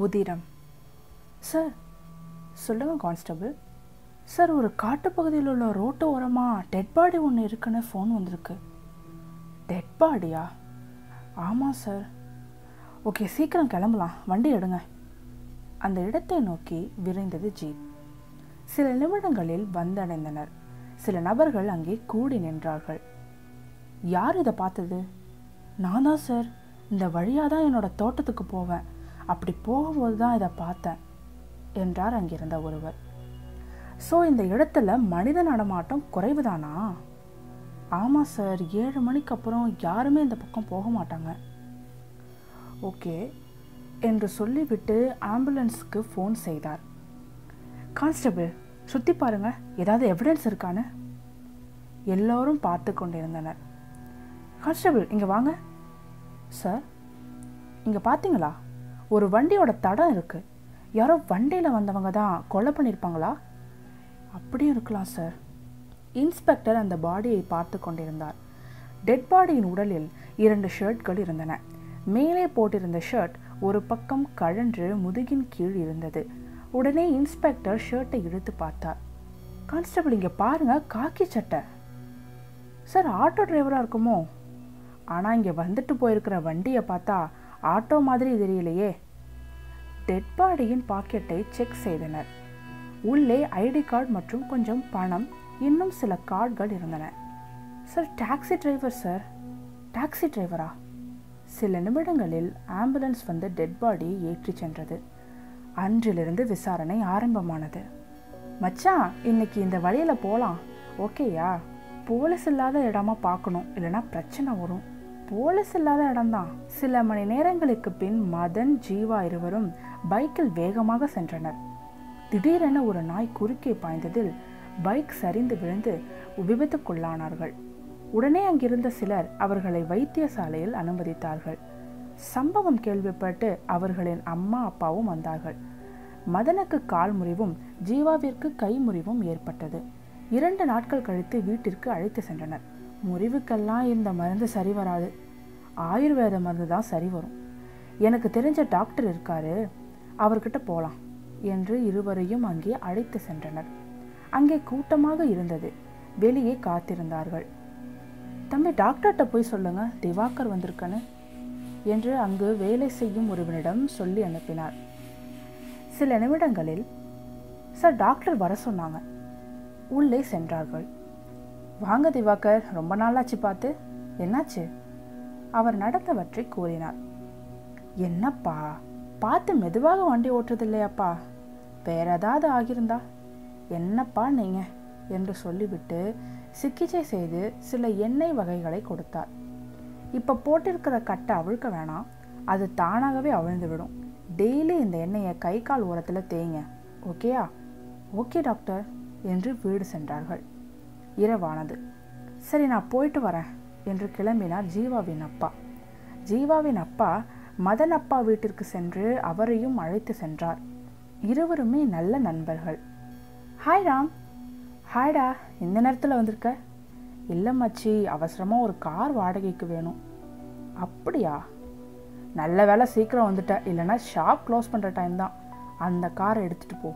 உதிரம் சார் சொல்லுங்கள் constable sir ஒரு காட்டுப்பகுதியில் உள்ள ரோட்டு ஓரமாக டெட் பாடி ஒன்று இருக்குன்னு ஃபோன் வந்திருக்கு டெட் பாடியா ஆமாம் சார் ஓகே சீக்கிரம் கிளம்பலாம் வண்டி எடுங்க அந்த இடத்தை நோக்கி விரைந்தது ஜீப் சில நிமிடங்களில் வந்தடைந்தனர் சில நபர்கள் அங்கே கூடி நின்றார்கள் யார் இதை பார்த்தது நான் தான் சார் இந்த வழியாக தான் என்னோட தோட்டத்துக்கு போவேன் அப்படி போகும்போது தான் இதை பார்த்தேன் என்றார் அங்கிருந்த ஒருவர் ஸோ இந்த இடத்துல மனித நடமாட்டம் குறைவுதானா ஆமாம் சார் ஏழு மணிக்கு அப்புறம் யாருமே இந்த பக்கம் போக மாட்டாங்க ஓகே என்று சொல்லிவிட்டு ஆம்புலன்ஸுக்கு ஃபோன் செய்தார் கான்ஸ்டபிள் சுற்றி பாருங்க ஏதாவது எவிடன்ஸ் இருக்கான்னு எல்லோரும் பார்த்து கொண்டிருந்தனர் கான்ஸ்டபிள் இங்கே வாங்க சார் இங்கே பார்த்தீங்களா ஒரு வண்டியோட தடம் இருக்குது யாரோ வண்டியில் வந்தவங்க தான் கொலை பண்ணியிருப்பாங்களா அப்படியும் இருக்கலாம் சார் இன்ஸ்பெக்டர் அந்த பாடியை பார்த்து கொண்டிருந்தார் டெட் பாடியின் உடலில் இரண்டு ஷர்ட்கள் இருந்தன மேலே போட்டிருந்த ஷர்ட் ஒரு பக்கம் கழன்று முதுகின் கீழ் இருந்தது உடனே இன்ஸ்பெக்டர் ஷர்ட்டை இழுத்து பார்த்தார் கான்ஸ்டபிள் இங்கே பாருங்க காக்கி சட்டை சார் ஆட்டோ டிரைவராக இருக்குமோ ஆனால் இங்கே வந்துட்டு போயிருக்கிற வண்டியை பார்த்தா ஆட்டோ மாதிரி தெரியலையே டெட் பாடியின் பாக்கெட்டை செக் செய்தனர் உள்ளே ஐடி கார்டு மற்றும் கொஞ்சம் பணம் இன்னும் சில கார்டுகள் இருந்தன sir taxi driver sir taxi டிரைவரா சில நிமிடங்களில் ஆம்புலன்ஸ் வந்து டெட் பாடியை ஏற்றிச் சென்றது அன்றிலிருந்து விசாரணை ஆரம்பமானது மச்சான் இன்னைக்கு இந்த வழியில் போகலாம் ஓகேயா போலீஸ் இல்லாத இடமா பார்க்கணும் இல்லைன்னா பிரச்சனை வரும் போலீஸ் இல்லாத இடம்தான் சில மணி நேரங்களுக்கு பின் மதன் ஜீவா இருவரும் பைக்கில் வேகமாக சென்றனர் திடீரென ஒரு நாய் குறுக்கே பாய்ந்ததில் பைக் சரிந்து விழுந்து விபத்துக்குள்ளானார்கள் உடனே அங்கிருந்த சிலர் அவர்களை வைத்தியசாலையில் அனுமதித்தார்கள் சம்பவம் கேள்விப்பட்டு அவர்களின் அம்மா அப்பாவும் வந்தார்கள் மதனுக்கு கால் முறிவும் ஜீவாவிற்கு கை முறிவும் ஏற்பட்டது இரண்டு நாட்கள் கழித்து வீட்டிற்கு அழைத்து சென்றனர் முறிவுக்கெல்லாம் இந்த மருந்து சரி வராது ஆயுர்வேத மருந்து தான் சரி வரும் எனக்கு தெரிஞ்ச டாக்டர் இருக்காரு அவர்கிட்ட போகலாம் என்று இருவரையும் அங்கே அழைத்து சென்றனர் அங்கே கூட்டமாக இருந்தது வெளியே காத்திருந்தார்கள் தம்பி டாக்டர்கிட்ட போய் சொல்லுங்க திவாகர் வந்திருக்கன்னு என்று அங்கு வேலை செய்யும் ஒருவனிடம் சொல்லி அனுப்பினார் சில நிமிடங்களில் சார் டாக்டர் வர சொன்னாங்க உள்ளே சென்றார்கள் வாங்க திவாகர் ரொம்ப நாளாச்சு பார்த்து என்னாச்சு அவர் நடந்தவற்றை கூறினார் என்னப்பா பார்த்து மெதுவாக வண்டி ஓட்டுறது இல்லையாப்பா வேற ஏதாவது ஆகியிருந்தா என்னப்பா நீங்க என்று சொல்லிவிட்டு சிகிச்சை செய்து சில எண்ணெய் வகைகளை கொடுத்தார் இப்போ போட்டிருக்கிற கட்டை அவிழ்க்க வேணாம் அது தானாகவே அவிழ்ந்து விடும் டெய்லி இந்த எண்ணெயை கை கால் ஓரத்தில் தேய்ங்க ஓகேயா ஓகே டாக்டர் என்று வீடு சென்றார்கள் இரவானது சரி நான் போயிட்டு வரேன் என்று கிளம்பினார் ஜீவாவின் அப்பா ஜீவாவின் அப்பா மதன் அப்பா வீட்டிற்கு சென்று அவரையும் அழைத்து சென்றார் இருவருமே நல்ல நண்பர்கள் ஹாய் ராம் ஹாய்டா இந்த நேரத்தில் வந்திருக்க இல்லை மச்சி அவசரமாக ஒரு கார் வாடகைக்கு வேணும் அப்படியா நல்ல வேலை சீக்கிரம் வந்துட்ட இல்லைன்னா ஷாப் க்ளோஸ் பண்ணுற டைம் தான் அந்த காரை எடுத்துகிட்டு போ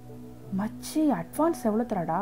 மச்சி அட்வான்ஸ் எவ்வளோ தரடா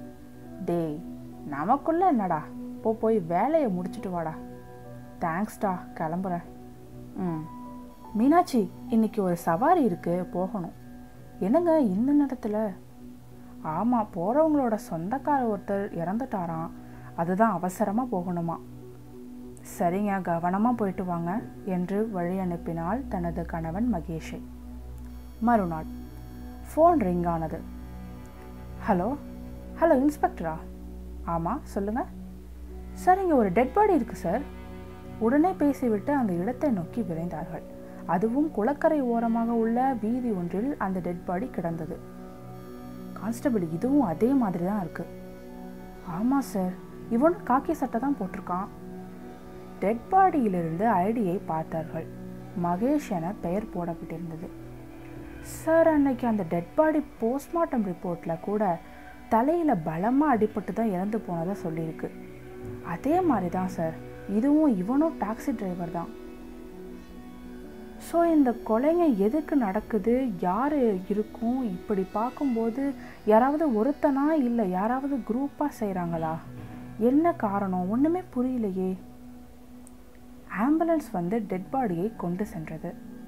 டேய் நமக்குள்ள என்னடா போ போய் வேலையை முடிச்சுட்டு வாடா தேங்க்ஸ்டா கிளம்புறேன் ம் மீனாட்சி இன்னைக்கு ஒரு சவாரி இருக்கு போகணும் என்னங்க இந்த நேரத்தில் ஆமாம் போகிறவங்களோட சொந்தக்கார ஒருத்தர் இறந்துட்டாராம் அதுதான் அவசரமாக போகணுமா சரிங்க கவனமாக போயிட்டு வாங்க என்று வழி அனுப்பினாள் தனது கணவன் மகேஷை மறுநாள் ஃபோன் ரிங் ஆனது ஹலோ ஹலோ இன்ஸ்பெக்டரா ஆமாம் சொல்லுங்கள் சார் இங்கே ஒரு டெட் பாடி இருக்குது சார் உடனே பேசிவிட்டு அந்த இடத்தை நோக்கி விரைந்தார்கள் அதுவும் குளக்கரை ஓரமாக உள்ள வீதி ஒன்றில் அந்த டெட் பாடி கிடந்தது கான்ஸ்டபிள் இதுவும் அதே மாதிரி தான் இருக்கு ஆமாம் சார் இவனும் காக்கி சட்டை தான் போட்டிருக்கான் டெட் பாடியிலிருந்து ஐடியை பார்த்தார்கள் மகேஷ் என பெயர் போடப்பட்டிருந்தது சார் அன்னைக்கு அந்த டெட் பாடி போஸ்ட்மார்ட்டம் ரிப்போர்ட்டில் கூட தலையில் பலமாக அடிபட்டு தான் இறந்து போனதாக சொல்லியிருக்கு அதே மாதிரி தான் சார் இதுவும் இவனும் டாக்ஸி டிரைவர் தான் ஸோ இந்த கொலைங்க எதுக்கு நடக்குது யார் இருக்கும் இப்படி பார்க்கும்போது யாராவது ஒருத்தனா இல்லை யாராவது குரூப்பாக செய்கிறாங்களா என்ன காரணம் ஒன்றுமே புரியலையே ஆம்புலன்ஸ் வந்து டெட் பாடியை கொண்டு சென்றது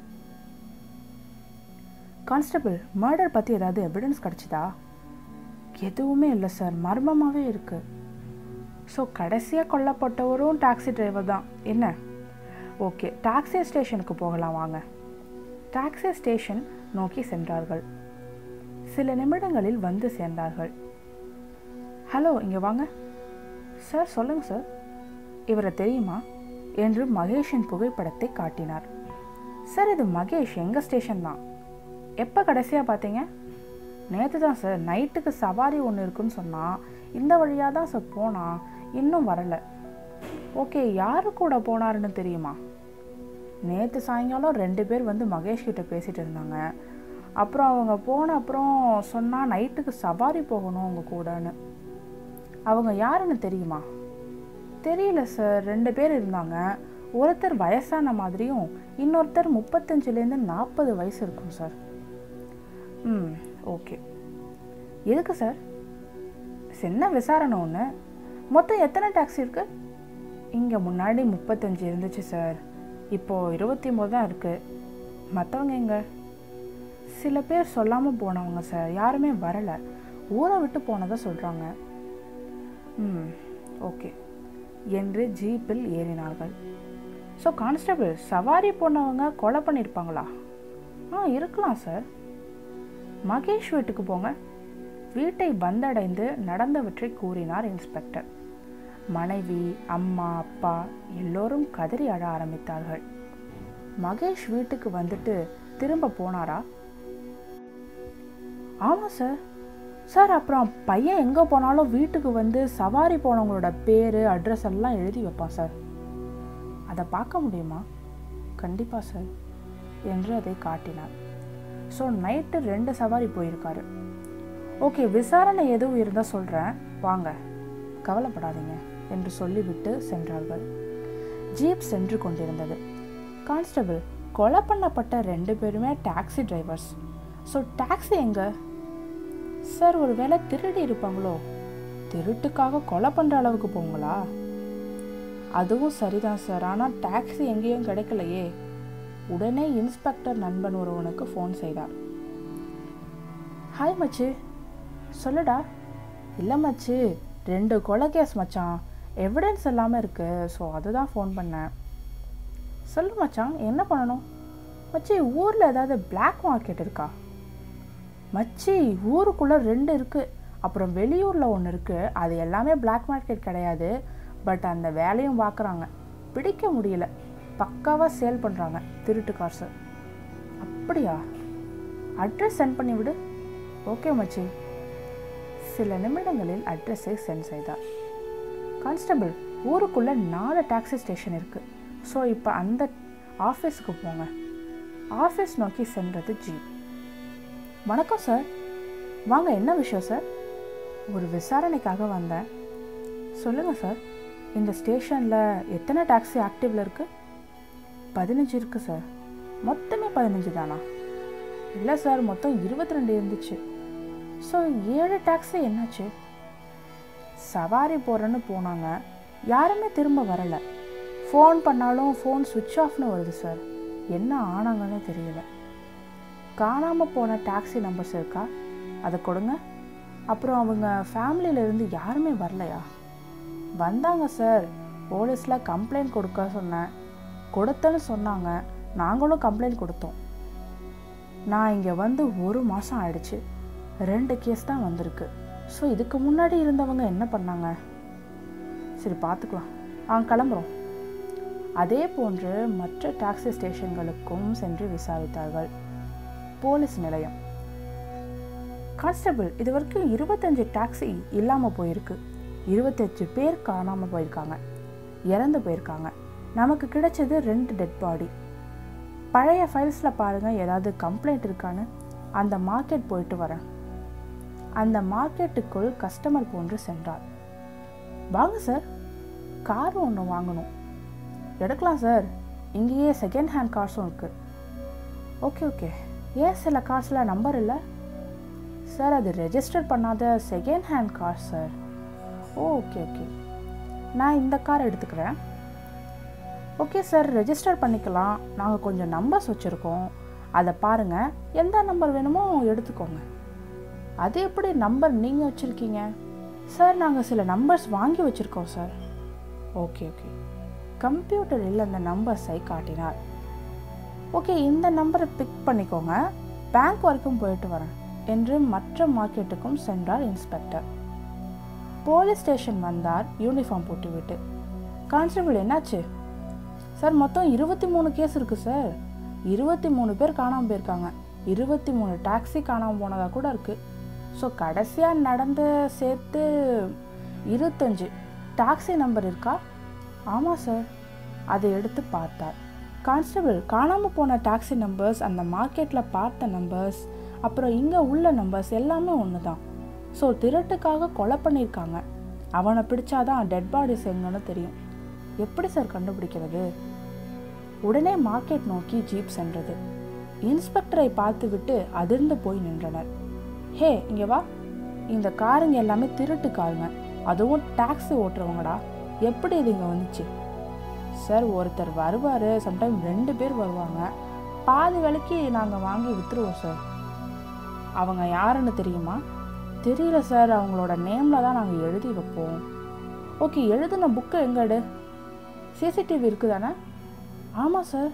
கான்ஸ்டபிள் மர்டர் பற்றி ஏதாவது எவிடன்ஸ் கிடச்சிதா எதுவுமே இல்லை சார் மர்மமாகவே இருக்கு ஸோ கடைசியாக கொல்லப்பட்டவரும் டாக்ஸி டிரைவர் தான் என்ன ஓகே டாக்ஸி ஸ்டேஷனுக்கு போகலாம் வாங்க டாக்ஸி ஸ்டேஷன் நோக்கி சென்றார்கள் சில நிமிடங்களில் வந்து சேர்ந்தார்கள் ஹலோ இங்கே வாங்க சார் சொல்லுங்கள் சார் இவரை தெரியுமா என்று மகேஷின் புகைப்படத்தை காட்டினார் சார் இது மகேஷ் எங்கள் ஸ்டேஷன் தான் எப்போ கடைசியாக பார்த்தீங்க நேற்று தான் சார் நைட்டுக்கு சவாரி ஒன்று இருக்குன்னு சொன்னால் இந்த வழியாக தான் சார் போனான் இன்னும் வரலை ஓகே யாரு கூட போனாருன்னு தெரியுமா நேற்று சாயங்காலம் ரெண்டு பேர் வந்து மகேஷ் கிட்ட பேசிட்டு இருந்தாங்க அப்புறம் அவங்க போன அப்புறம் சொன்னால் நைட்டுக்கு சவாரி போகணும் அவங்க கூடன்னு அவங்க யாருன்னு தெரியுமா தெரியல சார் ரெண்டு பேர் இருந்தாங்க ஒருத்தர் வயசான மாதிரியும் இன்னொருத்தர் முப்பத்தஞ்சுலேருந்து நாற்பது வயசு இருக்கும் சார் ம் ஓகே எதுக்கு சார் சின்ன விசாரணை ஒன்று மொத்தம் எத்தனை டாக்ஸி இருக்கு இங்கே முன்னாடி முப்பத்தஞ்சு இருந்துச்சு சார் இப்போது இருபத்தி ஒம்பது தான் இருக்குது மற்றவங்க எங்க சில பேர் சொல்லாமல் போனவங்க சார் யாருமே வரலை ஊரை விட்டு போனதை சொல்கிறாங்க ம் ஓகே என்று ஜீப்பில் ஏறினார்கள் ஸோ கான்ஸ்டபிள் சவாரி போனவங்க கொலை பண்ணியிருப்பாங்களா ஆ இருக்கலாம் சார் மகேஷ் வீட்டுக்கு போங்க வீட்டை வந்தடைந்து நடந்தவற்றை கூறினார் இன்ஸ்பெக்டர் மனைவி அம்மா அப்பா எல்லோரும் கதறி அழ ஆரம்பித்தார்கள் மகேஷ் வீட்டுக்கு வந்துட்டு திரும்ப போனாரா ஆமாம் சார் சார் அப்புறம் பையன் எங்கே போனாலும் வீட்டுக்கு வந்து சவாரி போனவங்களோட பேர் அட்ரஸ் எல்லாம் எழுதி வைப்பான் சார் அதை பார்க்க முடியுமா கண்டிப்பாக சார் என்று அதை காட்டினார் ஸோ நைட்டு ரெண்டு சவாரி போயிருக்காரு ஓகே விசாரணை எதுவும் இருந்தால் சொல்கிறேன் வாங்க கவலைப்படாதீங்க என்று சொல்லிவிட்டு சென்றார்கள் ஜீப் சென்று கொண்டிருந்தது கான்ஸ்டபிள் கொலை பண்ணப்பட்ட ரெண்டு பேருமே டாக்ஸி டிரைவர்ஸ் ஸோ டாக்ஸி எங்க சார் ஒரு வேளை திருடி இருப்பாங்களோ திருட்டுக்காக கொலை பண்ணுற அளவுக்கு போங்களா அதுவும் சரிதான் சார் ஆனால் டாக்ஸி எங்கேயும் கிடைக்கலையே உடனே இன்ஸ்பெக்டர் நண்பன் ஒருவனுக்கு ஃபோன் செய்தார் ஹாய் மச்சு சொல்லுடா இல்லை மச்சு ரெண்டு கொலை கேஸ் மச்சான் எவிடன்ஸ் எல்லாமே இருக்கு ஸோ அதுதான் ஃபோன் பண்ணேன் சொல்லு மச்சான் என்ன பண்ணணும் மச்சி ஊரில் ஏதாவது பிளாக் மார்க்கெட் இருக்கா மச்சி ஊருக்குள்ளே ரெண்டு இருக்குது அப்புறம் வெளியூரில் ஒன்று இருக்குது அது எல்லாமே பிளாக் மார்க்கெட் கிடையாது பட் அந்த வேலையும் பார்க்குறாங்க பிடிக்க முடியல பக்காவாக சேல் பண்ணுறாங்க திருட்டு காசு அப்படியா அட்ரஸ் சென்ட் பண்ணி விடு ஓகே மச்சி சில நிமிடங்களில் அட்ரஸை சென்ட் செய்தார் கான்ஸ்டபிள் ஊருக்குள்ளே நாலு டாக்ஸி ஸ்டேஷன் இருக்குது ஸோ இப்போ அந்த ஆஃபீஸுக்கு போங்க ஆஃபீஸ் நோக்கி சென்றது ஜீப் வணக்கம் சார் வாங்க என்ன விஷயம் சார் ஒரு விசாரணைக்காக வந்தேன் சொல்லுங்கள் சார் இந்த ஸ்டேஷனில் எத்தனை டாக்ஸி ஆக்டிவில் இருக்குது பதினஞ்சு இருக்குது சார் மொத்தமே பதினஞ்சு தானா இல்லை சார் மொத்தம் இருபத்தி ரெண்டு இருந்துச்சு ஸோ ஏழு டாக்ஸி என்னாச்சு சவாரி போகிறேன்னு போனாங்க யாருமே திரும்ப வரலை ஃபோன் பண்ணாலும் ஃபோன் சுவிட்ச் ஆஃப்னு வருது சார் என்ன ஆனாங்கன்னு தெரியல காணாமல் போன டாக்ஸி நம்பர்ஸ் இருக்கா அதை கொடுங்க அப்புறம் அவங்க ஃபேமிலியிலேருந்து யாருமே வரலையா வந்தாங்க சார் போலீஸில் கம்ப்ளைண்ட் கொடுக்க சொன்னேன் கொடுத்தேன்னு சொன்னாங்க நாங்களும் கம்ப்ளைண்ட் கொடுத்தோம் நான் இங்கே வந்து ஒரு மாதம் ஆயிடுச்சு ரெண்டு கேஸ் தான் வந்திருக்கு ஸோ இதுக்கு முன்னாடி இருந்தவங்க என்ன பண்ணாங்க சரி பார்த்துக்கலாம் ஆ கிளம்புறோம் அதே போன்று மற்ற டாக்ஸி ஸ்டேஷன்களுக்கும் சென்று விசாரித்தார்கள் போலீஸ் நிலையம் கான்ஸ்டபிள் இது வரைக்கும் இருபத்தஞ்சு டாக்ஸி இல்லாமல் போயிருக்கு இருபத்தஞ்சு பேர் காணாமல் போயிருக்காங்க இறந்து போயிருக்காங்க நமக்கு கிடைச்சது ரெண்டு டெட் பாடி பழைய ஃபைல்ஸில் பாருங்கள் ஏதாவது கம்ப்ளைண்ட் இருக்கான்னு அந்த மார்க்கெட் போயிட்டு வரேன் அந்த மார்க்கெட்டுக்குள் கஸ்டமர் போன்று சென்றார் வாங்க சார் கார் ஒன்று வாங்கணும் எடுக்கலாம் சார் இங்கேயே செகண்ட் ஹேண்ட் கார்ஸும் இருக்குது ஓகே ஓகே ஏன் சில கார்ஸில் நம்பர் இல்லை சார் அது ரெஜிஸ்டர் பண்ணாத second hand car sir oh okay okay நான் இந்த கார் எடுத்துக்கிறேன் ஓகே சார் ரெஜிஸ்டர் பண்ணிக்கலாம் நாங்கள் கொஞ்சம் நம்பர்ஸ் வச்சுருக்கோம் அதை பாருங்கள் எந்த நம்பர் வேணுமோ எடுத்துக்கோங்க அது எப்படி நம்பர் நீங்கள் வச்சுருக்கீங்க சார் நாங்கள் சில நம்பர்ஸ் வாங்கி வச்சுருக்கோம் சார் ஓகே ஓகே கம்ப்யூட்டரில் அந்த நம்பர்ஸை காட்டினார் ஓகே இந்த நம்பரை பிக் பண்ணிக்கோங்க பேங்க் வரைக்கும் போயிட்டு வரேன் என்று மற்ற மார்க்கெட்டுக்கும் சென்றார் இன்ஸ்பெக்டர் போலீஸ் ஸ்டேஷன் வந்தார் யூனிஃபார்ம் போட்டுவிட்டு கான்ஸ்டபிள் என்னாச்சு சார் மொத்தம் இருபத்தி மூணு கேஸ் இருக்குது சார் இருபத்தி மூணு பேர் காணாமல் போயிருக்காங்க இருபத்தி மூணு டாக்ஸி காணாமல் போனதாக கூட இருக்குது ஸோ கடைசியாக நடந்து சேர்த்து இருபத்தஞ்சு டாக்ஸி நம்பர் இருக்கா ஆமாம் சார் அதை எடுத்து பார்த்தார் கான்ஸ்டபிள் காணாமல் போன டாக்ஸி நம்பர்ஸ் அந்த மார்க்கெட்டில் பார்த்த நம்பர்ஸ் அப்புறம் இங்கே உள்ள நம்பர்ஸ் எல்லாமே ஒன்று தான் ஸோ திருட்டுக்காக கொலை பண்ணியிருக்காங்க அவனை பிடிச்சாதான் டெட் பாடிஸ் எங்கன்னு தெரியும் எப்படி சார் கண்டுபிடிக்கிறது உடனே மார்க்கெட் நோக்கி ஜீப் சென்றது இன்ஸ்பெக்டரை பார்த்துவிட்டு அதிர்ந்து போய் நின்றனர் ஹே இங்கே வா இந்த காருங்க எல்லாமே திருட்டு காருங்க அதுவும் டாக்ஸி ஓட்டுறவங்கடா எப்படி இது இங்கே வந்துச்சு சார் ஒருத்தர் வருவார் சம்டைம் ரெண்டு பேர் வருவாங்க பாதி விலைக்கு நாங்கள் வாங்கி விற்றுருவோம் சார் அவங்க யாருன்னு தெரியுமா தெரியல சார் அவங்களோட நேமில் தான் நாங்கள் எழுதி வைப்போம் ஓகே எழுதின புக்கு எங்கடு சிசிடிவி இருக்குதானே ஆமாம் சார்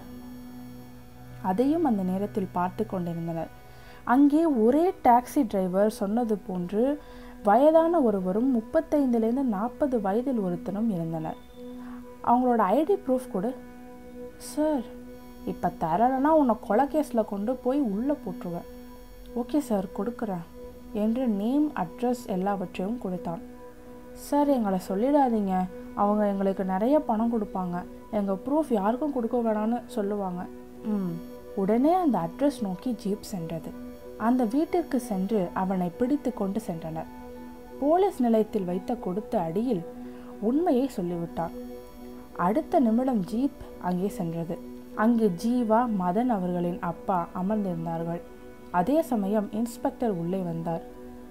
அதையும் அந்த நேரத்தில் பார்த்து கொண்டிருந்தனர் அங்கே ஒரே டாக்ஸி டிரைவர் சொன்னது போன்று வயதான ஒருவரும் முப்பத்தைந்துலேருந்து நாற்பது வயதில் ஒருத்தனும் இருந்தனர் அவங்களோட ஐடி ப்ரூஃப் கொடு சார் இப்போ தரலைன்னா உன்னை கொலை கேஸில் கொண்டு போய் உள்ளே போட்டுருவேன் ஓகே சார் கொடுக்குறேன் என்று நேம் அட்ரஸ் எல்லாவற்றையும் கொடுத்தான் சார் எங்களை சொல்லிடாதீங்க அவங்க எங்களுக்கு நிறைய பணம் கொடுப்பாங்க எங்கள் ப்ரூஃப் யாருக்கும் கொடுக்க வேணாம்னு சொல்லுவாங்க ம் உடனே அந்த அட்ரஸ் நோக்கி ஜீப் சென்றது அந்த வீட்டிற்கு சென்று அவனை பிடித்து கொண்டு சென்றனர் போலீஸ் நிலையத்தில் வைத்த கொடுத்த அடியில் உண்மையை சொல்லிவிட்டான் அடுத்த நிமிடம் ஜீப் அங்கே சென்றது அங்கு ஜீவா மதன் அவர்களின் அப்பா அமர்ந்திருந்தார்கள் அதே சமயம் இன்ஸ்பெக்டர் உள்ளே வந்தார்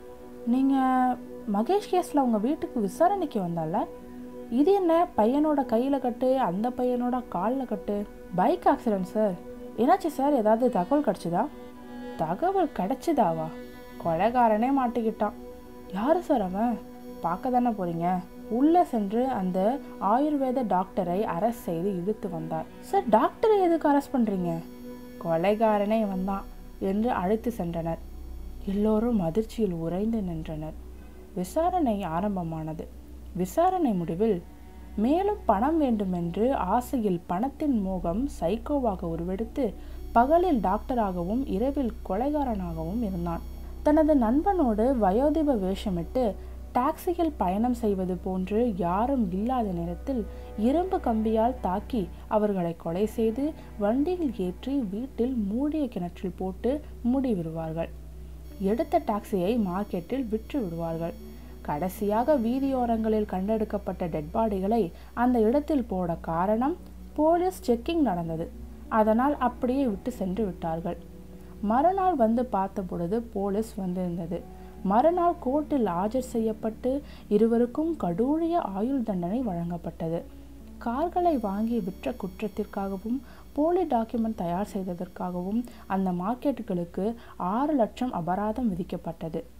நீங்கள் மகேஷ் கேஸில் உங்கள் வீட்டுக்கு விசாரணைக்கு வந்தால இது என்ன பையனோட கையில் கட்டு அந்த பையனோட காலில் கட்டு பைக் ஆக்சிடென்ட் சார் என்னாச்சு சார் ஏதாவது தகவல் கிடச்சிதா தகவல் கிடச்சிதாவா கொலைகாரனே மாட்டிக்கிட்டான் யார் சார் அவன் பார்க்க தானே போகிறீங்க உள்ளே சென்று அந்த ஆயுர்வேத டாக்டரை அரெஸ்ட் செய்து இழுத்து வந்தார் சார் டாக்டரை எதுக்கு அரெஸ்ட் பண்ணுறீங்க கொலைகாரனே வந்தான் என்று அழைத்து சென்றனர் எல்லோரும் அதிர்ச்சியில் உறைந்து நின்றனர் விசாரணை ஆரம்பமானது விசாரணை முடிவில் மேலும் பணம் வேண்டுமென்று ஆசையில் பணத்தின் மோகம் சைக்கோவாக உருவெடுத்து பகலில் டாக்டராகவும் இரவில் கொலைகாரனாகவும் இருந்தான் தனது நண்பனோடு வயோதிப வேஷமிட்டு டாக்ஸியில் பயணம் செய்வது போன்று யாரும் இல்லாத நேரத்தில் இரும்பு கம்பியால் தாக்கி அவர்களை கொலை செய்து வண்டியில் ஏற்றி வீட்டில் மூடிய கிணற்றில் போட்டு மூடி விடுவார்கள் எடுத்த டாக்ஸியை மார்க்கெட்டில் விற்று விடுவார்கள் கடைசியாக வீதியோரங்களில் கண்டெடுக்கப்பட்ட டெட் பாடிகளை அந்த இடத்தில் போட காரணம் போலீஸ் செக்கிங் நடந்தது அதனால் அப்படியே விட்டு சென்று விட்டார்கள் மறுநாள் வந்து பார்த்த பொழுது போலீஸ் வந்திருந்தது மறுநாள் கோர்ட்டில் ஆஜர் செய்யப்பட்டு இருவருக்கும் கடூழிய ஆயுள் தண்டனை வழங்கப்பட்டது கார்களை வாங்கி விற்ற குற்றத்திற்காகவும் போலி டாக்குமெண்ட் தயார் செய்ததற்காகவும் அந்த மார்க்கெட்டுகளுக்கு ஆறு லட்சம் அபராதம் விதிக்கப்பட்டது